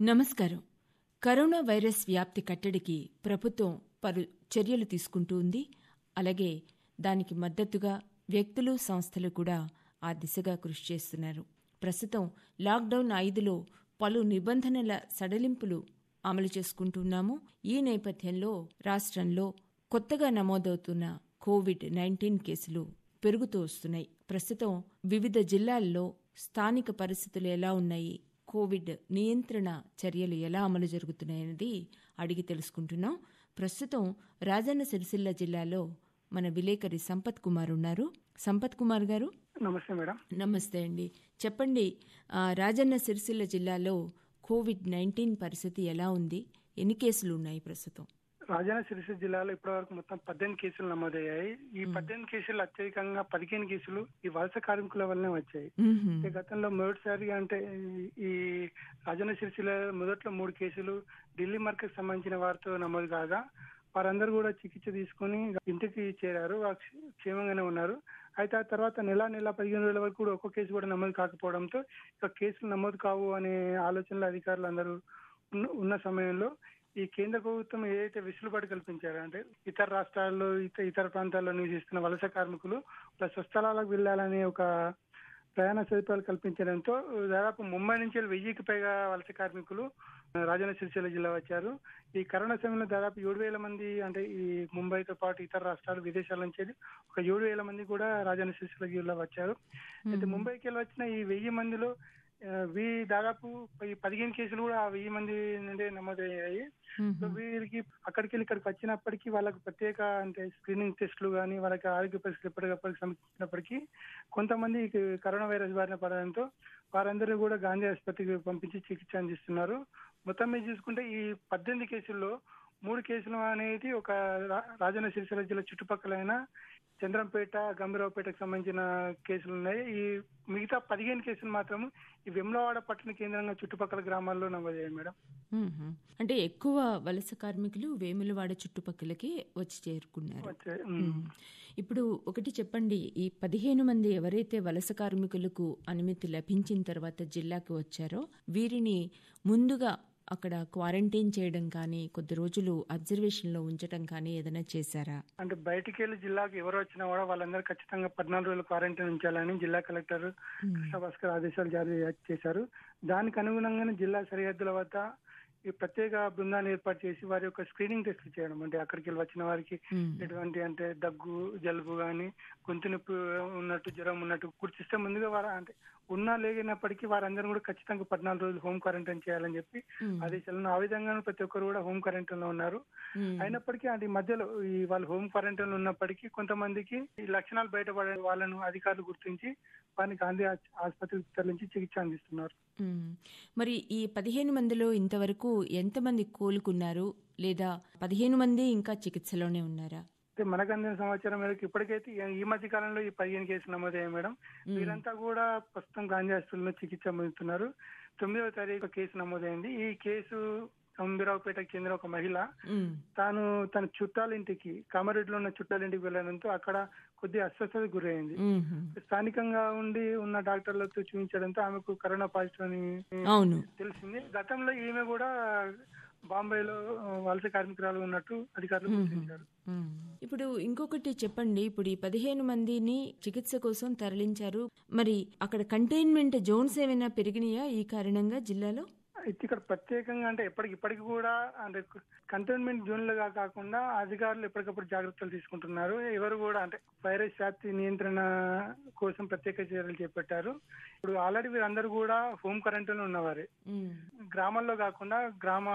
నమస్కారం corona virus వ్యాప్తి కట్టడికి ప్రభుత్వం పలు చర్యలు తీసుకుంటూ ఉంది అలాగే దానికి మద్దతుగా వ్యక్తులు సంస్థలు కూడా ఆ దిశగా కృషి చేస్తున్నారు ప్రస్తుతం లాక్డౌన్ ఐదులో పలు నిబంధనల సడలింపులు అమలు చేసుకుంటున్నాము ఈ నేపథ్యంలో రాష్ట్రంలో కొత్తగా నమోదవుతున్న కోవిడ్ నైన్టీన్ కేసులు పెరుగుతూ వస్తున్నాయి ప్రస్తుతం వివిధ జిల్లాల్లో స్థానిక పరిస్థితులు ఎలా ఉన్నాయి కోవిడ్ నియంత్రణ చర్యలు ఎలా అమలు జరుగుతున్నాయనేది అడిగి తెలుసుకుంటున్నాం ప్రస్తుతం రాజన్న సిరిసిల్ల జిల్లాలో మన విలేకరి సంపత్ కుమార్ ఉన్నారు సంపత్ కుమార్ గారు నమస్తే మేడం నమస్తే అండి చెప్పండి ఆ, రాజన్న సిరిసిల్ల జిల్లాలో కోవిడ్ నైన్టీన్ పరిస్థితి ఎలా ఉంది ఎన్ని కేసులు ఉన్నాయి ప్రస్తుతం రాజన్న సిరిసిల్ల జిల్లాలో ఇప్పటివరకు మొత్తం పద్దెనిమిది కేసులు నమోదయ్యాయి ఈ పద్దెనిమిది కేసులు అత్యధికంగా పదిహేను కేసులు ఈ వలస కార్మికుల వల్లనే వచ్చాయి మ్మ్హ్మ్. అంటే గతంలో మొదటిసారిగా అంటే ఈ- ఈ రాజన్న సిరిసిల్ల మొదట్లో మూడు కేసులు ఢిల్లీ మార్కెట్ సంబంధించిన వారితో నమోదు కాగా వారందరూ కూడా చికిత్స తీసుకుని ఇంటికి చేరారు వారు క్ష- క్షేమంగానే ఉన్నారు అయితే ఆ తర్వాత నెల నెల పదిహేను రోజుల వరకు కూడా ఒక్క కేసు కూడా నమోదు కాకపోవడంతో ఇక కేసులు నమోదు కావు అనే ఆలోచనలో అధికారులు అందరూ ఉన్న- ఉన్న సమయంలో ఈ కేంద్ర ప్రభుత్వం ఏదైతే వెసులుబాటు కల్పించారో అంటే ఇతర రాష్ట్రాల్లో ఇత- ఇతర ప్రాంతాల్లో నివసిస్తున్న వలస కార్మికులు వాళ్ళ స్వస్థలాలకు వెళ్ళాలనే ఒక ప్రయాణ సదుపాయాలు కల్పించడంతో దాదాపు ముంబై నుంచి వెయ్యికి పైగా వలస కార్మికులు ఆ, రాజన్న సిరిసిల్ల జిల్లా వచ్చారు ఈ కరోనా సమయంలో దాదాపు ఏడు వేల మంది అంటే ఈ ముంబైతో పాటు ఇతర రాష్ట్రాలు విదేశాల నుంచి వెళ్ళి ఒక ఏడు వేల మంది కూడా రాజన్న సిరిసిల్ల జిల్లా వచ్చారు అయితే ముంబైకి వెళ్ళి వచ్చిన ఈ వెయ్యి మందిలో ఆ, వీ దాదాపు ఈ పదిహేను కేసులు కూడా ఆ వెయ్యి మంది నుండే నమోదయ్యాయి సో మ్మ్హ్మ్. వీరికి అక్కడికి వెళ్ళి ఇక్కడికి వచ్చినప్పటికీ వాళ్ళకి ప్రత్యేక అంటే స్క్రీనింగ్ టెస్టులు కానీ వాళ్ళకి ఆరోగ్య పరిస్థితులు ఎప్పటికప్పటికి సమీక్షించినప్పటికీ కొంతమంది ఈ కరోనా వైరస్ బారిన పడడంతో వారందరూ కూడా గాంధీ ఆసుపత్రికి పంపించి చికిత్స అందిస్తున్నారు మొత్తం మీద చూసుకుంటే ఈ పద్దెనిమిది కేసుల్లో మూడు కేసులు అనేది ఒక రా- రాజన్న సిరిసిల్ల జిల్లా చుట్టుపక్కలైన చంద్రంపేట గంభీరావుపేటకు సంబంధించిన కేసులు ఉన్నాయి ఈ మిగతా పదిహేను కేసులు మాత్రం ఈ వెమ్లవాడ పట్టణ కేంద్రంగా చుట్టుపక్కల గ్రామాల్లో నమోదయ్యాయి మేడం మ్మ్హ్మ్. అంటే ఎక్కువ వలస కార్మికులు వేములవాడ చుట్టుపక్కలకి వచ్చి చేరుకున్నారు వచ్చే ఉమ్. మ్మ్. ఇప్పుడు ఒకటి చెప్పండి ఈ పదిహేను మంది ఎవరైతే వలస కార్మికులకు అనుమతి లభించిన తర్వాత జిల్లాకి వచ్చారో వీరిని ముందుగా అక్కడ క్వారంటైన్ చేయడం కానీ కొద్ది రోజులు అబ్జర్వేషన్ లో ఉంచడం కానీ ఏదైనా చేశారా అంటే బయటికి వెళ్ళి జిల్లాకు ఎవరు వచ్చినా కూడా వాళ్ళందరూ ఖచ్చితంగా పద్నాలుగు రోజులు క్వారంటైన్ ఉంచాలని జిల్లా కలెక్టర్ కృష్ణ భాస్కర్ ఆదేశాలు జారీ చేశారు దానికి అనుగుణంగానే జిల్లా సరిహద్దుల వద్ద ఈ ప్రత్యేక బృందాన్ని ఏర్పాటు చేసి వారి యొక్క స్క్రీనింగ్ టెస్టులు చేయడం అంటే అక్కడికి వెళ్ళి వచ్చిన వారికి మ్మ్. ఎటువంటి అంటే దగ్గు జలుబు కానీ గొంతు నొప్పి ఉన్నట్టు జ్వరం ఉన్నట్టు గుర్తిస్తే ముందుగా వారు అంటే ఉన్నా లేనప్పటికీ వారందరూ కూడా ఖచ్చితంగా పద్నాలుగు రోజులు హోమ్ క్వారంటైన్ చేయాలని చెప్పి మ్మ్. ఆదేశాలను ఆ విధంగా ప్రతి ఒక్కరు కూడా హోమ్ క్వారంటైన్ లో ఉన్నారు మ్మ్. అయినప్పటికీ అంటే ఈ మధ్యలో ఈ వాళ్ళు హోమ్ క్వారంటైన్ లో ఉన్నప్పటికీ కొంతమందికి ఈ లక్షణాలు బయటపడే వాళ్ళను అధికారులు గుర్తించి వారిని గాంధీ ఆస్- ఆసుపత్రికి తరలించి చికిత్స అందిస్తున్నారు మ్మ్. మరి ఈ పదిహేను మందిలో ఇంతవరకు ఎంతమంది కోలుకున్నారు లేదా పదిహేను మంది ఇంకా చికిత్సలోనే ఉన్నారా అయితే మనకు అందిన సమాచారం మేరకు ఇప్పటికైతే ఈ- ఈ మధ్య కాలంలో ఈ పదిహేను కేసులు నమోదయ్యాయి మేడం వీరంతా కూడా ప్రస్తుతం గాంధీ ఆసుపత్రిలో చికిత్స పొందుతున్నారు తొమ్మిదవ తారీఖు కేసు నమోదైంది ఈ కేసు అంబిరావుపేటకు చెందిన ఒక మహిళ మ్మ్. తాను తన చుట్టాలింటికి కామారెడ్డిలో ఉన్న చుట్టాలింటికి వెళ్ళడంతో అక్కడ కొద్దిగా అస్వస్థతకు గురైంది మ్మ్. స్థానికంగా ఉండి ఉన్న డాక్టర్లతో చూపించడంతో ఆమెకు కరోనా పాజిటివ్ అని అవును తెలిసింది గతంలో ఈమె కూడా బాంబేలో ఆ, వలస కార్మికురాలు ఉన్నట్టు అధికారులు గుర్తించారు మ్మ్. ఇప్పుడు ఇంకొకటి చెప్పండి ఇప్పుడు ఈ పదిహేను మందిని చికిత్స కోసం తరలించారు మరి అక్కడ కంటైన్మెంట్ జోన్స్ ఏమైనా పెరిగినాయా ఈ కారణంగా జిల్లాలో అయితే ఇక్కడ ప్రత్యేకంగా అంటే ఎప్పటికి ఇప్పటికి కూడా అంటే కంటైన్మెంట్ జోన్లుగా కాకుండా అధికారులు ఎప్పటికప్పుడు జాగ్రత్తలు తీసుకుంటున్నారు ఎవరు కూడా అంటే వైరస్ వ్యాప్తి నియంత్రణ కోసం ప్రత్యేక చర్యలు చేపట్టారు ఇప్పుడు ఆల్రెడీ వీరందరూ కూడా హోమ్ క్వారంటైన్ ఉన్నవారే మ్మ్. గ్రామాల్లో కాకుండా గ్రామ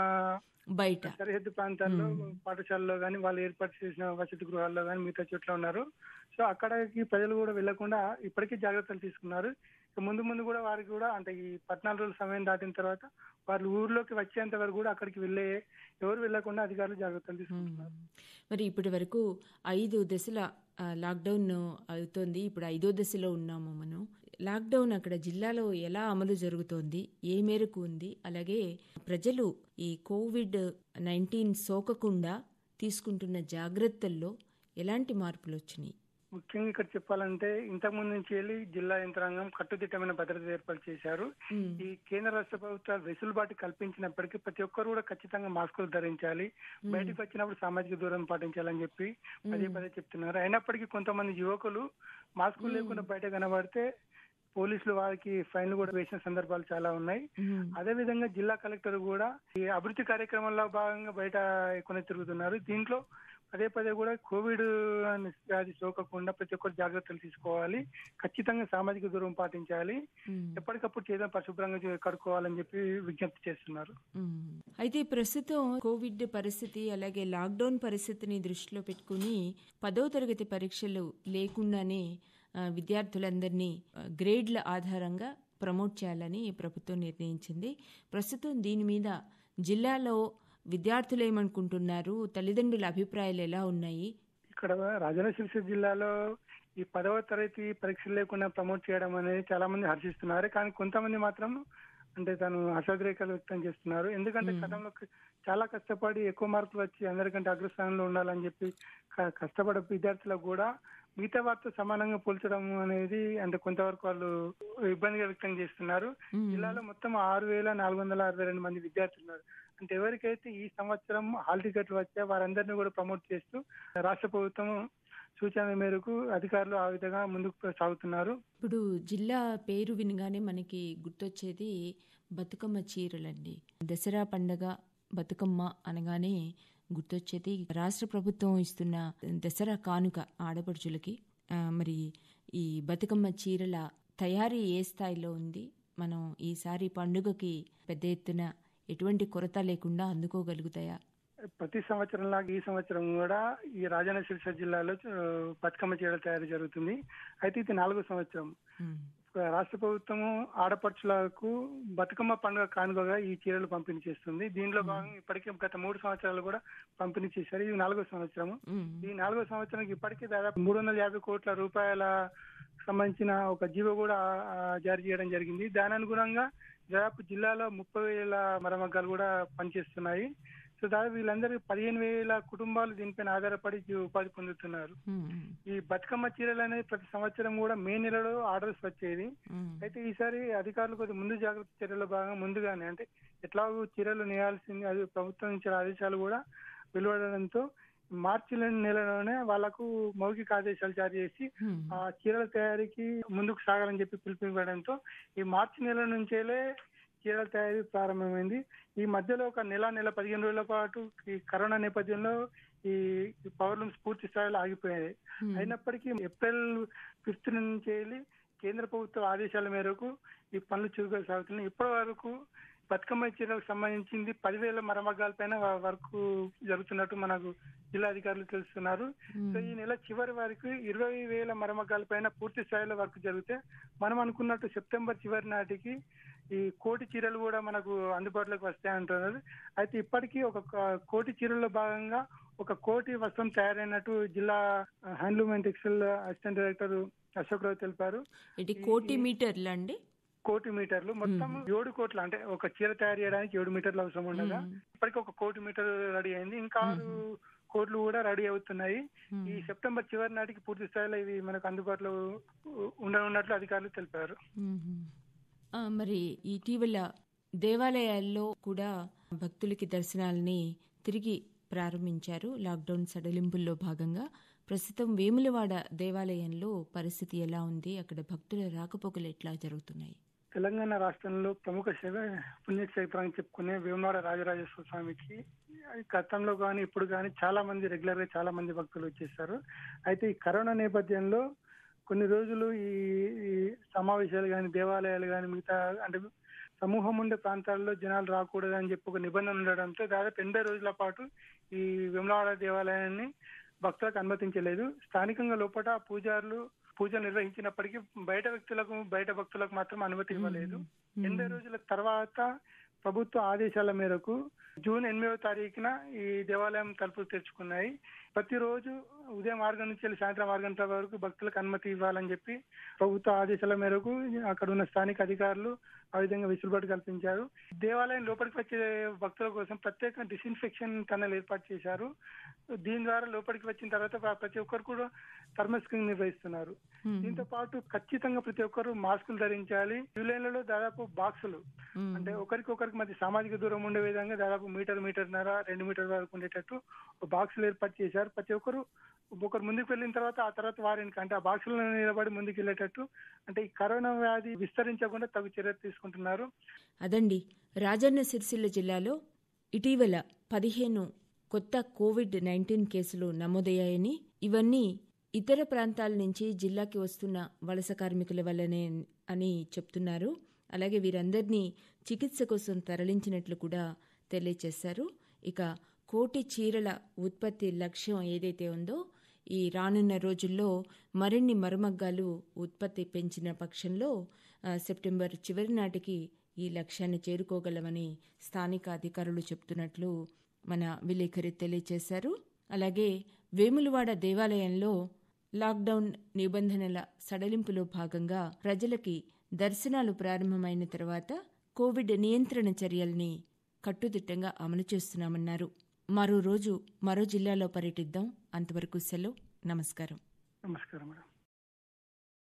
బయట సరిహద్దు ప్రాంతాల్లో పాఠశాలలో కానీ వాళ్ళు ఏర్పాటు చేసిన వసతి గృహాల్లో కానీ మిగతా చోట్ల ఉన్నారు సో అక్కడికి ప్రజలు కూడా వెళ్లకుండా ఇప్పటికీ జాగ్రత్తలు తీసుకున్నారు ఇక ముందు ముందు కూడా వారికి కూడా అంటే ఈ పద్నాలుగు రోజుల సమయం దాటిన తర్వాత వాళ్ళు ఊర్లోకి వచ్చేంత వరకు కూడా అక్కడికి వెళ్ళే ఎవరు వెళ్లకుండా అధికారులు జాగ్రత్తలు తీసుకుంటున్నారు మరి ఇప్పటి వరకు ఐదు దశల ఆ, లాక్డౌన్ అవుతోంది ఇప్పుడు ఐదో దశలో ఉన్నాము మనం లాక్డౌన్ అక్కడ జిల్లాలో ఎలా అమలు జరుగుతోంది ఏ మేరకు ఉంది అలాగే ప్రజలు ఈ కోవిడ్ నైన్టీన్ సోకకుండా తీసుకుంటున్న జాగ్రత్తల్లో ఎలాంటి మార్పులు వచ్చినాయి ముఖ్యంగా ఇక్కడ చెప్పాలంటే ఇంతకు ముందు నుంచి వెళ్ళి జిల్లా యంత్రాంగం కట్టుదిట్టమైన భద్రత ఏర్పాటు చేశారు ఉమ్, ఈ కేంద్ర రాష్ట్ర ప్రభుత్వాలు వెసులుబాటు కల్పించినప్పటికీ ప్రతి ఒక్కరు కూడా ఖచ్చితంగా మాస్కులు ధరించాలి బయటకు వచ్చినప్పుడు సామాజిక దూరం పాటించాలని చెప్పి పదే పదే చెప్తున్నారు అయినప్పటికీ కొంతమంది యువకులు మాస్కులు లేకుండా బయట కనబడితే పోలీసులు వారికి ఫైన్లు కూడా వేసిన సందర్భాలు చాలా ఉన్నాయి ఉమ్, అదే విధంగా జిల్లా కలెక్టర్ కూడా ఈ అభివృద్ధి కార్యక్రమంలో భాగంగా బయట ఎక్కువ తిరుగుతున్నారు దీంట్లో పదే పదే కూడా కోవిడ్ అనే వ్యాధి సోకకుండా ప్రతి ఒక్కరు జాగ్రత్తలు తీసుకోవాలి ఖచ్చితంగా సామాజిక దూరం పాటించాలి ఉమ్. ఎప్పటికప్పుడు చేద్దాం పరిశుభ్రంగా చే- కడుక్కోవాలని చెప్పి విజ్ఞప్తి చేస్తున్నారు మ్మ్. అయితే ప్రస్తుతం కోవిడ్ పరిస్థితి అలాగే లాక్డౌన్ పరిస్థితిని దృష్టిలో పెట్టుకుని పదో తరగతి పరీక్షలు లేకుండానే ఆ, విద్యార్థులందరినీ ఆ, గ్రేడ్ల ఆధారంగా ప్రమోట్ చేయాలని ప్రభుత్వం నిర్ణయించింది ప్రస్తుతం దీని మీద జిల్లాలో విద్యార్థులు ఏమనుకుంటున్నారు తల్లిదండ్రుల అభిప్రాయాలు ఎలా ఉన్నాయి ఇక్కడ రాజన్న సిరిసిల్ల జిల్లాలో ఈ పదవ తరగతి పరీక్షలు లేకుండా ప్రమోట్ చేయడం అనేది చాలా మంది హర్షిస్తున్నారు కానీ కొంతమంది మాత్రం అంటే తను అసద్రేఖలు వ్యక్తం చేస్తున్నారు ఎందుకంటే గతంలో క- చాలా కష్టపడి ఎక్కువ మార్కులు వచ్చి అందరికంటే అగ్రస్థానంలో ఉండాలని చెప్పి క- కష్టపడే విద్యార్థులకు కూడా మిగతా వారితో సమానంగా పోల్చడం అనేది అంటే కొంతవరకు వాళ్ళు ఇబ్బందిగా వ్యక్తం చేస్తున్నారు మ్మ్. జిల్లాలో మొత్తం ఆరు వేల నాలుగు వందల అరవై రెండు మంది విద్యార్థులు ఉన్నారు అంటే ఎవరికైతే ఈ సంవత్సరం హాల్ టికెట్లు వచ్చా వారందరినీ కూడా ప్రమోట్ చేస్తూ రాష్ట్ర ప్రభుత్వం సూచన మేరకు అధికారులు ఆ విధంగా ముందుకు సాగుతున్నారు ఇప్పుడు జిల్లా పేరు వినగానే మనకి గుర్తొచ్చేది బతుకమ్మ చీరలండి దసరా పండగ బతుకమ్మ అనగానే గుర్తొచ్చేది రాష్ట్ర ప్రభుత్వం ఇస్తున్న దసరా కానుక ఆడపడుచులకి ఆ, మరి ఈ బతుకమ్మ చీరల తయారీ ఏ స్థాయిలో ఉంది మనం ఈసారి పండుగకి పెద్ద ఎత్తున ఎటువంటి కొరత లేకుండా అందుకోగలుగుతాయా ప్రతి సంవత్సరం లాగా ఈ సంవత్సరం కూడా ఈ రాజన్న సిరిసిల్ల జిల్లాలో ఆ, బతుకమ్మ చీరల తయారీ జరుగుతుంది అయితే ఇది నాలుగో సంవత్సరం ఉమ్, రాష్ట్ర ప్రభుత్వము ఆడపడుచులకు బతుకమ్మ పండుగ కానుకగా ఈ చీరలు పంపిణీ చేస్తుంది దీనిలో భాగంగా ఇప్పటికే గత మూడు సంవత్సరాలు కూడా పంపిణీ చేశారు ఇది నాలుగో సంవత్సరం ఉమ్, ఈ నాలుగో సంవత్సరానికి ఇప్పటికే దాదాపు మూడు వందల యాభై కోట్ల రూపాయల సంబంధించిన ఒక జీవో కూడా ఆ, జారీ చేయడం జరిగింది దాని అనుగుణంగా దాదాపు జిల్లాలో ముప్పై వేల మరమగ్గాలు కూడా పనిచేస్తున్నాయి సో దాదాపు వీళ్ళందరూ పదిహేను వేల కుటుంబాలు దీనిపైన ఆధారపడి జీ- ఉపాధి పొందుతున్నారు ఉమ్, ఉమ్, ఈ బతుకమ్మ చీరలు అనేది ప్రతి సంవత్సరం కూడా మే నెలలో ఆర్డర్స్ వచ్చేది ఉమ్, అయితే ఈసారి అధికారులు కొద్ది ముందు జాగ్రత్త చర్యల భాగంగా ముందుగానే అంటే ఎట్లాగో చీరలు నేయాల్సింది అది ప్రభుత్వం నుంచి ఆదేశాలు కూడా వెలువడడంతో మార్చి నెలలోనే వాళ్లకు మౌఖిక ఆదేశాలు జారీ చేసి ఉమ్, ఆ చీరల తయారీకి ముందుకు సాగాలని చెప్పి పిలుపునివ్వడంతో ఈ మార్చి నెల నుంచేలే చీరల తయారీ ప్రారంభమైంది ఈ మధ్యలో ఒక నెల నెల పదిహేను రోజుల పాటు ఈ కరోనా నేపథ్యంలో ఈ పవర్ లూమ్స్ పూర్తి స్థాయిలో ఆగిపోయాయి ఉమ్. అయినప్పటికీ ఏప్రిల్ ఫిఫ్త్ నుంచి వెళ్ళి కేంద్ర ప్రభుత్వ ఆదేశాల మేరకు ఈ పనులు చురుగ్గా సాగుతున్నాయి ఇప్పటి వరకు బతుకమ్మ చీరలకు సంబంధించింది పదివేల మరమగ్గాల పైన వర్క్ జరుగుతున్నట్టు మనకు జిల్లా అధికారులు తెలుస్తున్నారు సో ఈ నెల చివరి వరకు ఇరవై వేల మరమగ్గాల పైన పూర్తి స్థాయిలో వర్క్ జరిగితే మనం అనుకున్నట్టు సెప్టెంబర్ చివరి నాటికి ఈ కోటి చీరలు కూడా మనకు అందుబాటులోకి వస్తాయి అంటున్నారు అయితే ఇప్పటికీ ఒక క- కోటి చీరల్లో భాగంగా ఒక కోటి వస్త్రం తయారైనట్టు జిల్లా handloom and textile assistant director Ashok Rao తెలిపారు ఇది కోటి మీటర్లు అండి కోటి మీటర్లు మొత్తం ఏడు కోట్ల అంటే ఒక చీర తయారు చేయడానికి ఏడు మీటర్లు అవసరం ఉండగా ఇప్పటికి ఒక కోటి మీటర్ రెడీ అయింది ఇంకా ఆరు కోట్లు కూడా రెడీ అవుతున్నాయి Hmm. ఈ సెప్టెంబర్ చివరి నాటికి పూర్తి స్థాయిలో ఇవి మనకు అందుబాటులో ఉండనున్నట్లు అధికారులు తెలిపారు మ్మ్. ఆ, మరి ఇటీవల దేవాలయాల్లో కూడా భక్తులకి దర్శనాలని తిరిగి ప్రారంభించారు లాక్డౌన్ సడలింపుల్లో భాగంగా ప్రస్తుతం వేములవాడ దేవాలయంలో పరిస్థితి ఎలా ఉంది అక్కడ భక్తుల రాకపోకలు ఎట్లా జరుగుతున్నాయి తెలంగాణ రాష్ట్రంలో ప్రముఖ శైవ పుణ్యక్షేత్రాన్ని చెప్పుకునే వేమనాడ రాజరాజేశ్వర స్వామికి గతంలో కానీ ఇప్పుడు కానీ చాలా మంది రెగ్యులర్ గా చాలా మంది భక్తులు వచ్చేసారు అయితే ఈ కరోనా నేపథ్యంలో కొన్ని రోజులు ఈ ఈ సమావేశాలు కానీ దేవాలయాలు కానీ మిగతా అంటే సమూహం ఉండే ప్రాంతాల్లో జనాలు రాకూడదు అని చెప్పి ఒక నిబంధన ఉండడంతో దాదాపు ఎనభై రోజుల పాటు ఈ విమలవాడ దేవాలయాన్ని భక్తులకు అనుమతించలేదు స్థానికంగా లోపల పూజారులు పూజలు నిర్వహించినప్పటికీ బయట వ్యక్తులకు బయట భక్తులకు మాత్రం అనుమతి ఇవ్వలేదు ఎనభై రోజుల తర్వాత ప్రభుత్వ ఆదేశాల మేరకు జూన్ ఎనిమిదవ తారీఖున ఈ దేవాలయం తలుపులు తెరుచుకున్నాయి ప్రతిరోజు ఉదయం ఆరు గంటల నుంచి వెళ్ళి సాయంత్రం ఆరు గంటల వరకు భక్తులకు అనుమతి ఇవ్వాలని చెప్పి ప్రభుత్వ ఆదేశాల మేరకు అక్కడ ఉన్న స్థానిక అధికారులు ఆ విధంగా వెసులుబాటు కల్పించారు దేవాలయం లోపలికి వచ్చే భక్తుల కోసం ప్రత్యేక డిస్ఇన్ఫెక్షన్ టన్నెల్ ఏర్పాటు చేశారు దీని ద్వారా లోపలికి వచ్చిన తర్వాత ప్ర- ప్రతి ఒక్కరు కూడా థర్మల్ స్క్రీనింగ్ నిర్వహిస్తున్నారు మ్మ్. దీంతో పాటు ఖచ్చితంగా ప్రతి ఒక్కరు మాస్కులు ధరించాలి క్యూ లైన్లలో దాదాపు బాక్సులు మ్మ్. అంటే ఒకరికొకరికి మధ్య సామాజిక దూరం ఉండే విధంగా దాదాపు మీటర్ మీటర్న్నర రెండు మీటర్ వరకు ఉండేటట్టు బాక్సులు ఏర్పాటు చేశారు ప్రతి ఒక్కరు ఒకరు ముందుకు వెళ్ళిన తర్వాత ఆ తర్వాత వారికి అంటే ఆ బాక్సులను నిలబడి ముందుకు వెళ్ళేటట్టు అంటే ఈ కరోనా వ్యాధి విస్తరించకుండా తగు చర్యలు తీసుకుంటున్నారు అదండి రాజన్న సిరిసిల్ల జిల్లాలో ఇటీవల పదిహేను కొత్త కోవిడ్ నైన్టీన్ కేసులు నమోదయ్యాయని ఇవన్నీ ఇతర ప్రాంతాల నుంచి జిల్లాకి వస్తున్న వలస కార్మికుల వల్లనే అని చెప్తున్నారు అలాగే వీరందరినీ చికిత్స కోసం తరలించినట్లు కూడా తెలియచేశారు ఇక కోటి చీరల ఉత్పత్తి లక్ష్యం ఏదైతే ఉందో ఈ రానున్న రోజుల్లో మరిన్ని మరుమగ్గాలు ఉత్పత్తి పెంచిన పక్షంలో ఆ, సెప్టెంబర్ చివరి నాటికి ఈ లక్ష్యాన్ని చేరుకోగలమని స్థానిక అధికారులు చెప్తున్నట్లు మన విలేకరి తెలియజేశారు అలాగే వేములవాడ దేవాలయంలో లాక్డౌన్ నిబంధనల సడలింపులో భాగంగా ప్రజలకి దర్శనాలు ప్రారంభమైన తర్వాత కోవిడ్ నియంత్రణ చర్యల్ని కట్టుదిట్టంగా అమలు చేస్తున్నామన్నారు మరో రోజు మరో జిల్లాలో పర్యటిద్దాం అంతవరకు సెలవు నమస్కారం నమస్కారం మేడం